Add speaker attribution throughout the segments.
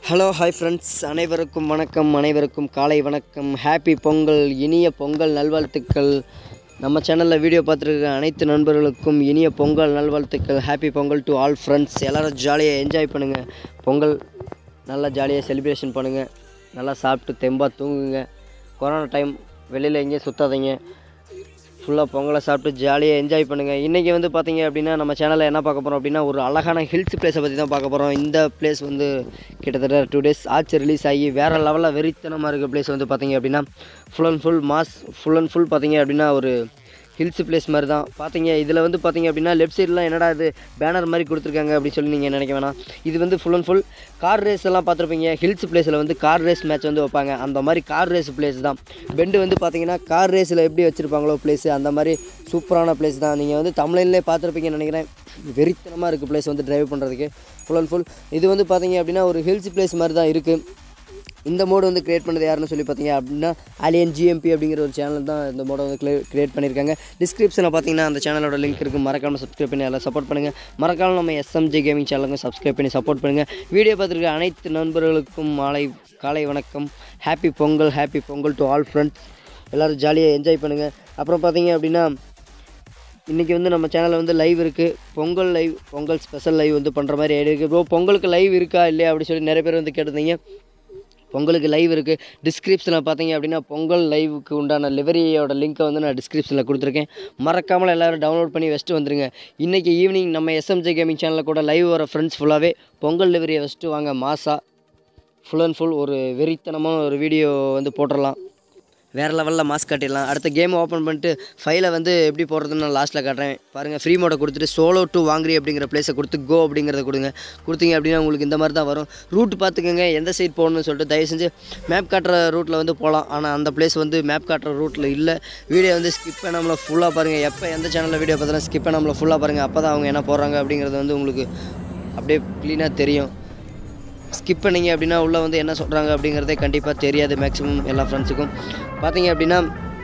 Speaker 1: hello hi friends அனைவருக்கும் வணக்கம் அனைவருக்கும் காலை வணக்கம் ஹாப்பி பொங்கல் இனிய பொங்கல் நல்வாழ்த்துக்கள் நம்ம சேனலில் வீடியோ பார்த்துருக்க அனைத்து நண்பர்களுக்கும் இனிய பொங்கல் நல்வாழ்த்துக்கள் happy Pongal to all friends எல்லோரும் ஜாலியாக என்ஜாய் பண்ணுங்கள் பொங்கல் நல்லா ஜாலியாக செலிப்ரேஷன் பண்ணுங்கள் நல்லா சாப்பிட்டு தெம்பாக தூங்குங்க கொரோனா டைம் வெளியில் எங்கேயும் சுற்றாதீங்க ஃபுல்லாக பொங்கலை சாப்பிட்டு ஜாலியாக என்ஜாய் பண்ணுங்கள் இன்றைக்கி வந்து பார்த்தீங்க அப்படின்னா நம்ம சேனலில் என்ன பார்க்க போகிறோம் அப்படின்னா ஒரு அழகான ஹில்ஸ் பிளேஸை பற்றி தான் பார்க்க போகிறோம் இந்த பிளேஸ் வந்து கிட்டத்தட்ட டூ டேஸ் ஆச்சு ரிலீஸ் ஆகி வேறு லெவலில் வெறித்தனமாக இருக்க பிளேஸ் வந்து பார்த்தீங்க அப்படின்னா full and full mass full and full பார்த்தீங்க அப்படின்னா ஒரு ஹில்ஸ் பிளேஸ் மாதிரி தான் பார்த்தீங்க இதில் வந்து பார்த்தீங்க அப்படின்னா லெஃப்ட் சைட்லாம் என்னடா இது பேனர் மாதிரி கொடுத்துருக்காங்க அப்படின்னு சொல்லி நீங்கள் நினைக்க வேணாம் இது வந்து full and full car race எல்லாம் பார்த்துருப்பீங்க ஹில்ஸ் பிளேஸில் வந்து கார் ரேஸ் மேட்ச் வந்து வைப்பாங்க அந்த மாதிரி கார் ரேஸ் பிளேஸ் தான் பெண்டு வந்து பார்த்தீங்கன்னா கார் ரேஸில் எப்படி வச்சுருப்பாங்களோ பிளேஸ் அந்த மாதிரி சூப்பரான பிளேஸ் தான் நீங்கள் வந்து தமிழ்லேயே பார்த்துருப்பீங்கன்னு நினைக்கிறேன் வெறித்தனமாக இருக்குது பிளேஸ் வந்து டிரைவ் பண்ணுறதுக்கு ஃபுல் அண்ட் ஃபுல் இது வந்து பார்த்தீங்க அப்படின்னா ஒரு ஹில்ஸ் பிளேஸ் மாதிரி தான் இருக்குது இந்த மோடு வந்து கிரியேட் பண்ணது யாருன்னு சொல்லி பார்த்தீங்க அப்படின்னா ஆலியன் ஜிஎம்பி அப்படிங்கிற ஒரு சேனல் தான் இந்த மோடை வந்து கிரியேட் பண்ணியிருக்காங்க டிஸ்கிரிப்ஷனில் பார்த்தீங்கன்னா அந்த சேனலோட லிங்க் இருக்குது மறக்காமல் சப்ஸ்கிரைப் பண்ணி எல்லாம் சப்போர்ட் பண்ணுங்கள் மறக்காமல் நம்ம எஸ்எம்ஜி கேமிங் சேனலுக்கு சப்ஸ்கிரைப் பண்ணி சப்போர்ட் பண்ணுங்கள் வீடியோ பார்த்துருக்க அனைத்து நண்பர்களுக்கும் மாலை காலை வணக்கம் happy Pongal happy Pongal to all friends எல்லோரும் ஜாலியாக என்ஜாய் பண்ணுங்கள் அப்புறம் பார்த்தீங்க அப்படின்னா இன்றைக்கி வந்து நம்ம சேனலில் வந்து லைவ் இருக்குது Pongal live Pongal special live வந்து பண்ணுற மாதிரி ஐடியா இருக்குது ப்ரோ பொங்கலுக்கு லைவ் இருக்கா இல்லையா அப்படி சொல்லி நிறைய பேர் வந்து கேட்டிருந்தீங்க பொங்கலுக்கு லைவ் இருக்குது டிஸ்கிரிப்ஷனில் பார்த்தீங்க அப்படின்னா பொங்கல் லைவுக்கு உண்டான லிவரியோட லிங்க்கை வந்து நான் டிஸ்கிரிப்ஷனில் கொடுத்துருக்கேன் மறக்காமல் எல்லோரும் டவுன்லோட் பண்ணி வச்சுட்டு வந்துருங்க இன்றைக்கி ஈவினிங் நம்ம எஸ்எம்ஜே கேமிங் சேனலில் கூட லைவ் வர ஃப்ரெண்ட்ஸ் ஃபுல்லாகவே பொங்கல் லிவரியை வச்சுட்டு வாங்க மாசா ஃபுல் அண்ட் ஃபுல் ஒரு வெறித்தனமான ஒரு வீடியோ வந்து போட்டுடலாம் வேறு லெவலில் மாஸ்க் காட்டிடலாம் அடுத்த கேம் ஓப்பன் பண்ணிட்டு ஃபைலை வந்து எப்படி போடுறதுன்னு நான் லாஸ்ட்டில் காட்டுறேன் பாருங்கள் ஃப்ரீ மோடை கொடுத்துட்டு சோலோ டூ வாங்குறி அப்படிங்கிற பிளேஸை கொடுத்து கோ அப்படிங்கிறத கொடுங்க கொடுத்தீங்க அப்படின்னா உங்களுக்கு இந்த மாதிரி தான் வரும் ரூட் பார்த்துக்கோங்க எந்த சைட் போகணும்னு சொல்லிட்டு தயவு செஞ்சு மேப் காட்டுற ரூட்டில் வந்து போகலாம் ஆனால் அந்த பிளேஸ் வந்து மேப் காட்டுற ரூட்டில் இல்லை வீடியோ வந்து ஸ்கிப் பண்ணாமல் ஃபுல்லாக பாருங்கள் எப்போ எந்த சேனலில் வீடியோ பார்த்தாலும் ஸ்கிப் பண்ணாமல் ஃபுல்லாக பாருங்கள் அப்போ தான் அவங்க என்ன போடுறாங்க அப்படிங்கிறது வந்து உங்களுக்கு அப்படியே க்ளீனாக தெரியும் ஸ்கிப் பண்ணீங்க அப்படின்னா உள்ளே வந்து என்ன சொல்கிறாங்க அப்படிங்கிறதே கண்டிப்பாக தெரியாது மேக்ஸிமம் எல்லா ஃப்ரெண்ட்ஸுக்கும் பார்த்தீங்க அப்படின்னா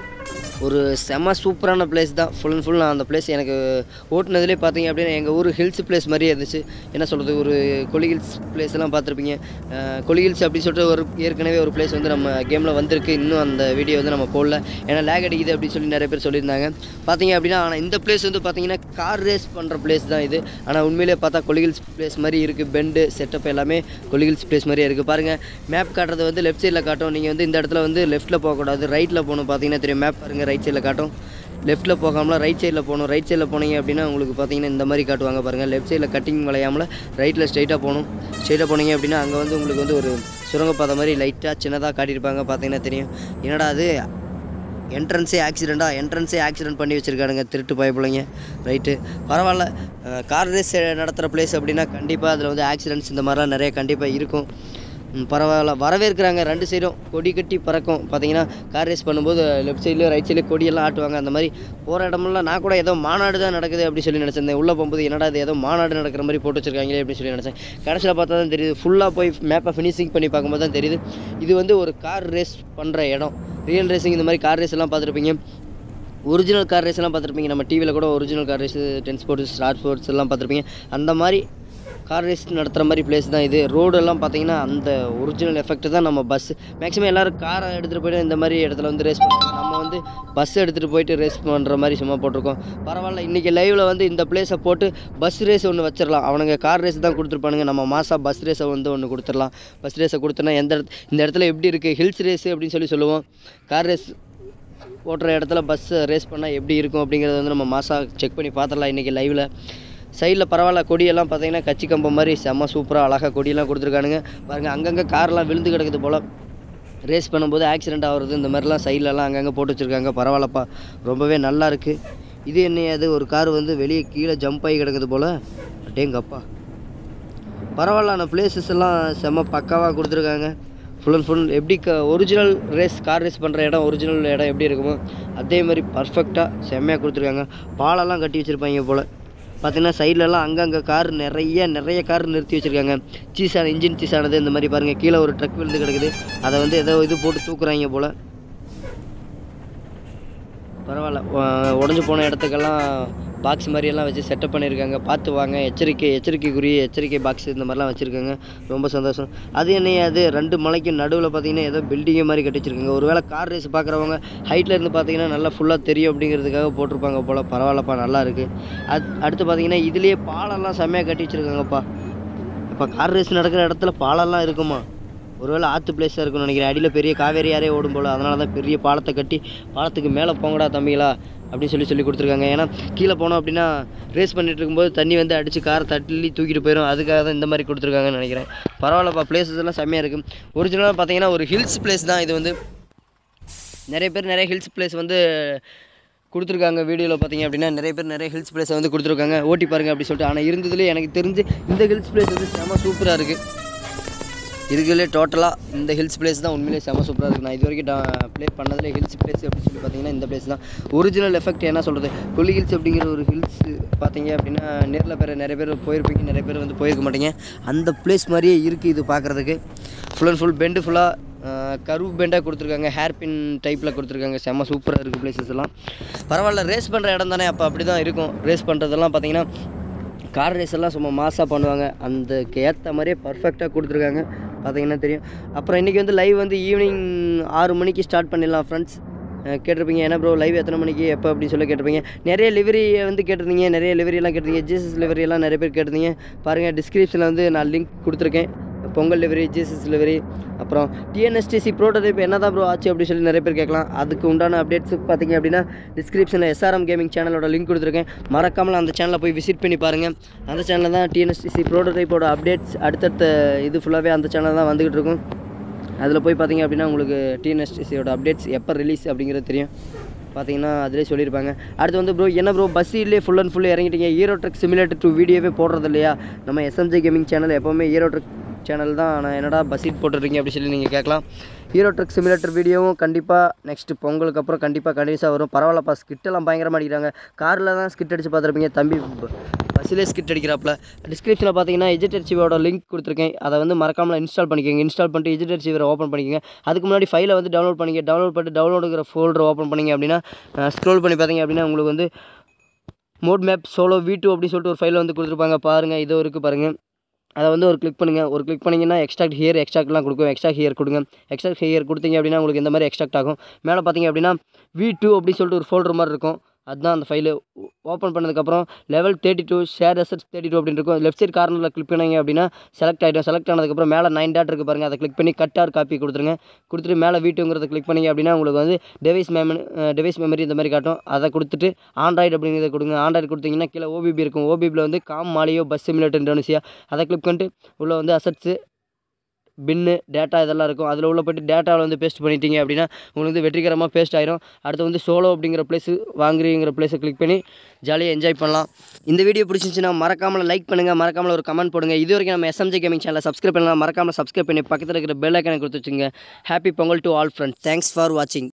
Speaker 1: ஒரு செம்ம சூப்பரான பிளேஸ் தான் ஃபுல் அண்ட் ஃபுல் நான் அந்த பிளேஸ் எனக்கு ஓட்டுனதுலேயே பார்த்தீங்க அப்படின்னா எங்கள் ஊர் ஹில்ஸ் பிளேஸ் மாதிரியே இருந்துச்சு என்ன சொல்கிறது ஒரு கொலி ஹில்ஸ் பிளேஸ் எல்லாம் பார்த்துருப்பீங்க அஹ், கொலி ஹில்ஸ் அப்படி சொல்லிட்டு ஒரு ஏற்கனவே ஒரு பிளேஸ் வந்து நம்ம கேமில் வந்திருக்கு இன்னும் அந்த வீடியோ வந்து நம்ம போடல ஏன்னா லேக் அடிக்குது அப்படின்னு சொல்லி நிறைய பேர் சொல்லியிருந்தாங்க பார்த்தீங்க அப்படின்னா ஆனால் இந்த பிளேஸ் வந்து பார்த்தீங்கன்னா கார் ரேஸ் பண்ணுற பிளேஸ் தான் இது ஆனால் உண்மையிலே பார்த்தா கொலி ஹில்ஸ் பிளேஸ் மாதிரி இருக்குது பெண்டு செட்டப் எல்லாமே கொலி ஹில்ஸ் பிளேஸ் மாதிரியே இருக்குது பாருங்கள் மேப் காட்டுறது வந்து லெஃப்ட் சைடில் காட்டும் நீங்கள் வந்து இந்த இடத்துல வந்து லெஃப்ட்டில் போகக்கூடாது ரைட்டில் போகணும் பார்த்தீங்கன்னா தெரியும் மேப் பாருங்கள் ரைட் சைடில் காட்டும் லெஃப்ட்டில் போகாமல் ரைட் சைடில் போகணும் ரைட் சைடில் போனீங்க அப்படின்னா உங்களுக்கு பார்த்தீங்கன்னா இந்த மாதிரி காட்டுவாங்க பாருங்கள் லெஃப்ட் சைடில் கட்டிங் வளையாமல் ரைட்டில் ஸ்ட்ரைட்டாக போகணும் ஸ்ட்ரைட்டாக போனீங்க அப்படின்னா அங்கே வந்து உங்களுக்கு வந்து ஒரு சுரங்கப்பாதை மாதிரி லைட்டாக சின்னதாக காட்டியிருப்பாங்க பார்த்தீங்கன்னா தெரியும் என்னடா அது என்ட்ரன்ஸே ஆக்சிடெண்ட்டா என்ட்ரன்ஸே ஆக்சிடென்ட் பண்ணி வச்சுருக்கானுங்க திருட்டு பயப்பிள்ளைங்க ரைட்டு பரவாயில்ல கார் ரேஸ் நடத்துகிற பிளேஸ் அப்படின்னா கண்டிப்பாக அதில் வந்து ஆக்சிடென்ட்ஸ் இந்த மாதிரிலாம் நிறைய கண்டிப்பாக இருக்கும் ம், பரவாயில்ல வரவேற்கிறாங்க ரெண்டு சைடும் கொடி கட்டி பறக்கும் பார்த்தீங்கன்னா கார் ரேஸ் பண்ணும்போது லெஃப்ட் சைட்லேயும் ரைட் சைட்லேயும் கொடியெல்லாம் ஆட்டுவாங்க அந்த மாதிரி போகிற இடமெல்லாம் நான் கூட ஏதோ மாநாடு தான் நடக்குது அப்படி சொல்லி நினச்சிருந்தேன் உள்ளே போகும்போது என்னடா இது ஏதோ மாநாடு நடக்கிற மாதிரி போட்டு வச்சிருக்காங்களே அப்படின்னு சொல்லி நினச்சேன் கடைசியில் பார்த்தா தான் தெரியுது ஃபுல்லாக போய் மேப்பை ஃபினிஷிங் பண்ணி பார்க்கும்போது தான் தெரியுது இது வந்து ஒரு கார் ரேஸ் பண்ணுற இடம் ரியல் ரேசிங் இந்த மாதிரி கார் ரேஸ் எல்லாம் பார்த்துருப்பீங்க ஒரிஜினல் கார் ரேஸ் எல்லாம் பார்த்துருப்பீங்க நம்ம டிவியில் கூட original car race ten sports star sports எல்லாம் பார்த்துருப்பீங்க அந்த மாதிரி கார் ரேஸ் நடத்துகிற மாதிரி பிளேஸ் தான் இது ரோடெல்லாம் பார்த்தீங்கன்னா அந்த ஒரிஜினல் எஃபெக்ட் தான் நம்ம பஸ் மேக்ஸிமம் எல்லோரும் காரை எடுத்துகிட்டு போய்ட்டு இந்த மாதிரி இடத்துல வந்து ரேஸ் பண்ணுவாங்க நம்ம வந்து பஸ் எடுத்துகிட்டு போயிட்டு ரேஸ் பண்ணுற மாதிரி சும்மா போட்டிருக்கோம் பரவாயில்ல இன்றைக்கி லைவில் வந்து இந்த பிளேஸை போட்டு பஸ் ரேஸ் ஒன்று வச்சிடலாம் அவனுங்க கார் ரேஸ் தான் கொடுத்துருப்பானுங்க நம்ம மாதம் பஸ் ரேஸை வந்து ஒன்று கொடுத்துடலாம் பஸ் ரேஸை கொடுத்தோன்னா எந்த இடத்து இந்த இடத்துல எப்படி இருக்குது ஹில்ஸ் ரேஸு அப்படின்னு சொல்லி சொல்லுவோம் கார் ரேஸ் ஓட்டுற இடத்துல பஸ் ரேஸ் பண்ணால் எப்படி இருக்கும் அப்படிங்கிறத வந்து நம்ம மாதம் செக் பண்ணி பார்த்துடலாம் இன்றைக்கி லைவில் சைடில் பரவாயில்ல கொடியெல்லாம் பார்த்தீங்கன்னா கச்சி கம்பம் மாதிரி செம்ம சூப்பராக அழகாக கொடியெல்லாம் கொடுத்துருக்கானுங்க பாருங்கள் அங்கங்கே கார்லாம் விழுந்து கிடக்குது போல் ரேஸ் பண்ணும்போது ஆக்சிடென்ட் ஆகுறது இந்த மாதிரிலாம் சைட்லலாம் அங்கங்கே போட்டு வச்சுருக்காங்க பரவாயில்லப்பா ரொம்பவே நல்லா இருக்குது இது என்ன அது ஒரு கார் வந்து வெளியே கீழே ஜம்ப் ஆகி கிடக்குது போல் அட்டேங்கப்பா பரவாயில்ல ஆனால் பிளேசஸ் எல்லாம் செம்ம பக்காவாக கொடுத்துருக்காங்க ஃபுல் அண்ட் ஃபுல் எப்படி க ஒரிஜினல் ரேஸ் கார் ரேஸ் பண்ணுற இடம் ஒரிஜினல் இடம் எப்படி இருக்குமோ அதே மாதிரி பர்ஃபெக்டாக செம்மையாக கொடுத்துருக்காங்க பாலெல்லாம் கட்டி வச்சுருப்பாங்க போல் பார்த்தீங்கன்னா சைட்லலாம் அங்கங்கே கார் நிறைய நிறைய கார் நிறுத்தி வச்சுருக்காங்க சீஸான இன்ஜின் சீஸானது இந்த மாதிரி பாருங்கள் கீழே ஒரு ட்ரக் விழுந்து கிடக்குது அதை வந்து ஏதோ இது போட்டு தூக்குறாங்க போல் பரவாயில்ல உடஞ்சி போன இடத்துக்கெல்லாம் பாக்ஸ் மாதிரியெல்லாம் வச்சு செட்டப் பண்ணியிருக்காங்க பார்த்து வாங்க எச்சரிக்கை எச்சரிக்கைக்குரிய எச்சரிக்கை பாக்ஸ் இந்த மாதிரிலாம் வச்சுருக்காங்க ரொம்ப சந்தோஷம் அது என்ன அது ரெண்டு மலைக்கு நடுவில் பார்த்தீங்கன்னா ஏதோ பில்டிங்கை மாதிரி கட்டி வச்சிருக்காங்க ஒருவேளை கார் ரேஸ் பார்க்குறவங்க ஹைட்டில் இருந்து பார்த்தீங்கன்னா நல்லா ஃபுல்லாக தெரியும் அப்படிங்கிறதுக்காக போட்டிருப்பாங்க போல் பரவாயில்லப்பா நல்லா இருக்குது அது அடுத்து பார்த்தீங்கன்னா இதுலேயே பாலம்லாம் செம்மையாக கட்டி வச்சுருக்காங்கப்பா இப்போ கார் ரேஸ் நடக்கிற இடத்துல பாலம்லாம் இருக்குமா ஒருவேளை ஆற்று பிளேஸாக இருக்கும்னு நினைக்கிறேன் அடியில் பெரிய காவேரி யாரே ஓடும் போல் அதனால தான் பெரிய பாலத்தை கட்டி பாலத்துக்கு மேலே போங்கடா தம்பிகளா அப்படின்னு சொல்லி சொல்லி கொடுத்துருக்காங்க ஏன்னா கீழே போனோம் அப்படின்னா ரேஸ் பண்ணிட்டு இருக்கும்போது தண்ணி வந்து அடித்து காரை தள்ளி தூக்கிட்டு போயிடும் அதுக்காக தான் இந்த மாதிரி கொடுத்துருக்காங்கன்னு நினைக்கிறேன் பரவாயில்லப்பா பிளேசஸ் எல்லாம் செம்மையாக இருக்குது ஒரிஜினலாக பார்த்தீங்கன்னா ஒரு ஹில்ஸ் பிளேஸ் தான் இது வந்து நிறைய பேர் நிறைய ஹில்ஸ் பிளேஸ் வந்து கொடுத்துருக்காங்க வீடியோவில் பார்த்தீங்க அப்படின்னா நிறைய பேர் நிறைய ஹில்ஸ் பிளேஸை வந்து கொடுத்துருக்காங்க ஓட்டி பாருங்க அப்படி சொல்லிட்டு ஆனால் இருந்ததுலேயே எனக்கு தெரிஞ்சு இந்த ஹில்ஸ் பிளேஸ் வந்து செம சூப்பராக இருக்குது இதுக்குள்ளே டோட்டலாக இந்த ஹில்ஸ் பிளேஸ் தான் உண்மையிலேயே செம சூப்பராக இருக்குது நான் இது வரைக்கும் ப்ளே பண்ணதில் ஹில்ஸ் பிளேஸ் அப்படின்னு சொல்லி பார்த்தீங்கன்னா இந்த பிளேஸ் தான் ஒரிஜினல் எஃபெக்ட் என்ன சொல்கிறது கொல்லி ஹில்ஸ் அப்படிங்கிற ஒரு ஹில்ஸ் பார்த்தீங்க அப்படின்னா நேரில் பேர் நிறைய பேர் போயிருப்பீங்க நிறைய பேர் வந்து போயிருக்க மாட்டீங்க அந்த பிளேஸ் மாதிரியே இருக்குது இது பார்க்குறதுக்கு ஃபுல் அண்ட் ஃபுல் பெண்டு ஃபுல்லாக கருவு பெண்டாக கொடுத்துருக்காங்க ஹேர் பின் டைப்பில் கொடுத்துருக்காங்க செம்ம சூப்பராக இருக்குது பிளேசஸ் எல்லாம் பரவாயில்ல ரேஸ் பண்ணுற இடம் தானே அப்போ அப்படி தான் இருக்கும் ரேஸ் பண்ணுறதெல்லாம் பார்த்தீங்கன்னா கார் ரேஸ் எல்லாம் சும்மா மாசாக பண்ணுவாங்க அதுக்கு ஏற்ற மாதிரியே பர்ஃபெக்டாக கொடுத்துருக்காங்க பார்த்தீங்கன்னா தெரியும் அப்புறம் இன்றைக்கி வந்து லைவ் வந்து ஈவினிங் ஆறு மணிக்கு ஸ்டார்ட் பண்ணிடலாம் ஃப்ரெண்ட்ஸ் கேட்டிருப்பீங்க என்ன ப்ரோ லைவ் எத்தனை மணிக்கு எப்போ அப்படின்னு சொல்லி கேட்டிருப்பீங்க நிறைய லிவரி வந்து கேட்டிருந்தீங்க நிறைய லிவரியெல்லாம் கேட்டிருந்தீங்க ஜீசஸ் லிவரி எல்லாம் நிறைய பேர் கேட்டிருந்தீங்க பாருங்கள் டிஸ்கிரிப்ஷனில் வந்து நான் லிங்க் கொடுத்துருக்கேன் பொங்கல் லிவரி ஜீசஸ் லிவரி அப்புறம் டிஎன்எஸ்டிசி ப்ரோட்டோடைப் என்ன தான் ப்ரோ ஆச்சு அப்படின்னு சொல்லி நிறைய பேர் கேட்கலாம் அதுக்கு உண்டான அப்டேட்ஸ் பார்த்தீங்க அப்படின்னா டிஸ்கிரிப்ஷனில் எஸ்ஆர்எம் கேமிங் சேனலோட லிங்க் கொடுத்துருக்கேன் மறக்காமல் அந்த சேனலை போய் விசிட் பண்ணி பாருங்கள் அந்த சேனலில் தான் டிஎன்எஸ்டிசி ப்ரோட்டோடைப்போட அப்டேட்ஸ் அடுத்தடுத்த இது ஃபுல்லாகவே அந்த சேனல் தான் வந்துகிட்டு இருக்கும் அதில் போய் பார்த்தீங்க அப்படின்னா உங்களுக்கு டிஎன்எஸ்டிசியோட அப்டேட்ஸ் எப்போ ரிலீஸ் அப்படிங்கிறது தெரியும் பார்த்தீங்கன்னா அதிலே சொல்லியிருப்பாங்க அடுத்து வந்து ப்ரோ என்ன ப்ரோ பஸ்ஸிலே ஃபுல் அண்ட் ஃபுல் இறங்கிட்டீங்க ஹீரோ ட்ரக் சிமுலேட்டர் டூ வீடியோவே போடுறது இல்லையா நம்ம எஸ்எம்ஜே கேமிங் சேனல் எப்போவுமே ஹீரோ ட்ரக் சேனல் தான் நான் என்னடா பஸ்ஸீட் போட்டுருக்கீங்க அப்படி சொல்லி நீங்கள் கேட்கலாம் ஹீரோ ட்ரக் சிமுலேட்டர் வீடியோவும் கண்டிப்பாக நெக்ஸ்ட்டு பொங்கலுக்கு அப்புறம் கண்டிப்பாக கண்டினியூஸாக வரும் பரவாயில்லப்பா ஸ்கிட்டெல்லாம் பயங்கரமாக அடிக்கிறாங்க காரில் தான் ஸ்கிட் அடித்து பார்த்துருப்பீங்க தம்பி பஸ்ஸிலே ஸ்கிட் அடிக்கிறாப்புல டிஸ்கிரிப்ஷனில் பார்த்தீங்கன்னா எஜிட் அர்ச்சிவோட லிங்க் கொடுத்துருக்கேன் அதை வந்து மறக்காமல் இன்ஸ்டால் பண்ணிக்கோங்க இன்ஸ்டால் பண்ணிட்டு எஜிட் அர்ச்சிவரை ஓப்பன் பண்ணிக்கோங்க அதுக்கு முன்னாடி ஃபைலை வந்து டவுன்லோட் பண்ணிக்க டவுன்லோட் பண்ணிட்டு டவுன்லோடுங்கிற ஃபோல்டர் ஓப்பன் பண்ணிங்க அப்படின்னா ஸ்க்ரோல் பண்ணி பார்த்தீங்க அப்படின்னா உங்களுக்கு வந்து mod map solo V two அப்படின்னு சொல்லிட்டு ஒரு ஃபைல் வந்து கொடுத்துருப்பாங்க பாருங்கள் இதோ இருக்குது பாருங்கள் அதை வந்து ஒரு கிளிக் பண்ணுங்கள் ஒரு கிளிக் பண்ணிங்கன்னா எக்ஸ்ட்ராக்ட் ஹியர் எக்ஸ்ட்ராக்ட்லாம் கொடுக்கும் எக்ஸ்ட்ரா ஹியர் கொடுங்க எக்ஸ்ட்ரா ஹியர் கொடுத்தீங்க அப்படின்னா உங்களுக்கு இந்த மாதிரி எக்ஸ்ட்ராக்ட் ஆகும் மேலே பார்த்தீங்க அப்படின்னா வி டூ அப்படின்னு சொல்லிட்டு ஒரு ஃபோல்டர் மாதிரி இருக்கும் அதுதான் அந்த ஃபைலு ஓப்பன் பண்ணதுக்கப்புறம் level thirty two share assets thirty two அப்படின்னு இருக்கும் லெஃப்ட் சைட் கார்னரில் கிளிக் பண்ணீங்க அப்படின்னா செலக்ட் ஆகிடும் செலக்ட் ஆனதுக்கப்புறம் மேலே நைன் டாட் இருக்குது பாருங்கள் அதை கிளிக் பண்ணி கட் ஆர் காப்பி கொடுத்துருங்க கொடுத்துட்டு மேலே வீட்டுங்கிறத கிளிக் பண்ணீங்க அப்படின்னா உங்களுக்கு வந்து டிவைஸ் மெமரி டிவைஸ் மெமரி இந்த மாதிரி காட்டும் அதை கொடுத்துட்டு ஆண்ட்ராய்டு அப்படிங்கிறத கொடுங்க ஆண்ட்ராய்டு கொடுத்தீங்கன்னா கீழே ஓபிபி இருக்கும் ஓபிபியில் வந்து com maleo bus simulator Indonesia அதை கிளிக் பண்ணிட்டு உள்ளே வந்து அசட்ஸு பின்னு டேட்டா இதெல்லாம் இருக்கும் அதில் உள்ள போய்ட்டு டேட்டாவில் வந்து பேஸ்ட் பண்ணிட்டீங்க அப்படின்னா உங்களுக்கு வந்து வெற்றிகரமாக பேஸ்ட் ஆயிரும் அடுத்து வந்து சோலோ அப்படிங்கிற பிளேஸு வாங்குறீங்கிற பிளேஸை கிளிக் பண்ணி ஜாலியாக என்ஜாய் பண்ணலாம் இந்த வீடியோ பிடிச்சிருந்துச்சுன்னா மறக்காமல் லைக் பண்ணுங்கள் மறக்காமல் ஒரு கமெண்ட் போடுங்க இது வரைக்கும் நம்ம எஸ்எம்ஜே கேமிங் சேனலை சப்ஸ்கிரைப் பண்ணலாம் மறக்காமல் சப்ஸ்கிரைப் பண்ணி பக்கத்தில் இருக்கிற பெல் ஐக்கனை கொடுத்து வச்சுங்க happy Pongal to all friends thanks for வாட்சிங்